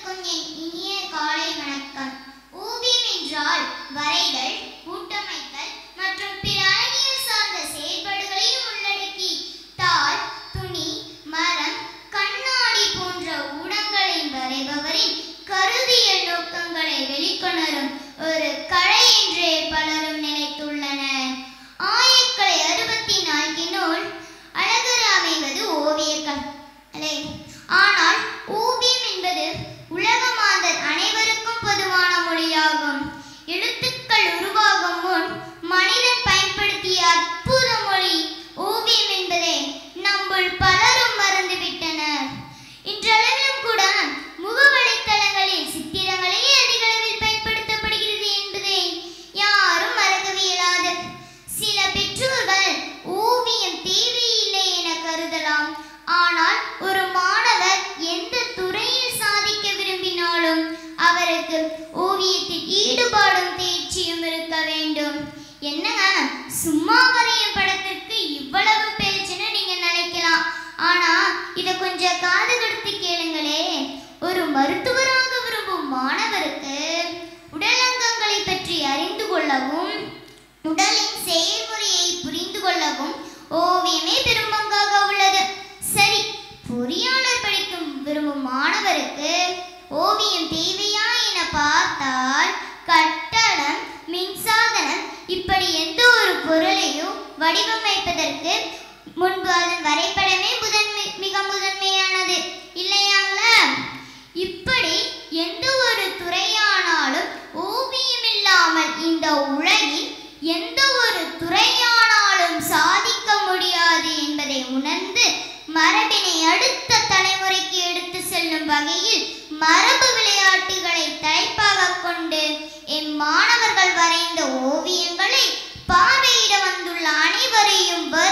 அனைவருக்கும் என் இனிய காலை வணக்கம் ஓவியம் என்றால் வரைதல் கூட்டமைத்தல் மற்றும் பிற அறிவியல் சார்ந்த செயல்பாடுகளையும் உள்ளடக்கி தாள் துணி மரம் கண்ணாடி போன்ற ஊடகங்களின் வரைபவரின் கருதியல் நோக்கங்களை வெளிக்கொணரும் ஒரு கலை என்றே பலரும் நினைத்துள்ளனர் ஆயக்கலை அறுபத்தி நான்கினுள் அழகர் அமைவது ஓவியக்கலை ஆனால் ஓவியம் என்பது உலக மாந்தர் அனைவருக்கும் பொதுவான மொழியாகும் எழுத்துக்கள் உருவாகும் முன் மனிதன் பயன்படுத்திய அற்புத மொழி ஓவியம் என்பதை நம்முள் பலரும் மறந்துவிட்டனர் இன்றளவிலும் கூட முக வலைத்தளங்களில் சித்திரங்களே அதிக அளவில் பயன்படுத்தப்படுகிறது என்பதை யாரும் மறக்கவே இயலாது சில பெற்றோர்கள் ஓவியம் தேவையில்லை என கருதலாம் ஆனால் ஒரு மாணவர் எந்த துறையில் சாதிக்க விரும்பினாலும் அவருக்கு ஓவியத்தில் ஈடுபாடும் தேர்ச்சியும் இருக்க வேண்டும் என்னங்க சும்மா வரையும் படத்திற்கு இவ்வளவு பேச்சுன்னு நீங்க நினைக்கலாம் ஆனா இத கொஞ்சம் காது கொடுத்து கேளுங்களே ஒரு மருத்துவராக விரும்பும் மாணவருக்கு உடலங்கங்களை பற்றி அறிந்து கொள்ளவும் உடலின் செயல்முறையை புரிந்து கொள்ளவும் ஓவியமே பெரும்பங்காக உள்ளது சரி பொறியாளர் படிக்கும் விரும்பும் மாணவருக்கு ஓவியம் தேவையா என பார்த்தால் கட்டடம் மின்சாதனம் இப்படி எந்த ஒரு பொருளையும் வடிவமைப்பதற்கு முன்பு அதன் வரைபடமே முதன்மை மிக முதன்மையானது இல்லையாங்களா இப்படி எந்த ஒரு துறையானாலும் ஓவியம் இல்லாமல் இந்த உலகில் எந்த ஒரு துறையானாலும் சாதிக்க முடியாது என்பதை உணர்ந்து மரபினை அடுத்த தலைமுறைக்கு எடுத்து செல்லும் வகையில் மரபு விளையாட்டுகளை தலைப்பாக கொண்டு எம் மாணவர்கள் வரைந்த ஓவியங்களை பார்வையிட வந்துள்ள அனைவரையும்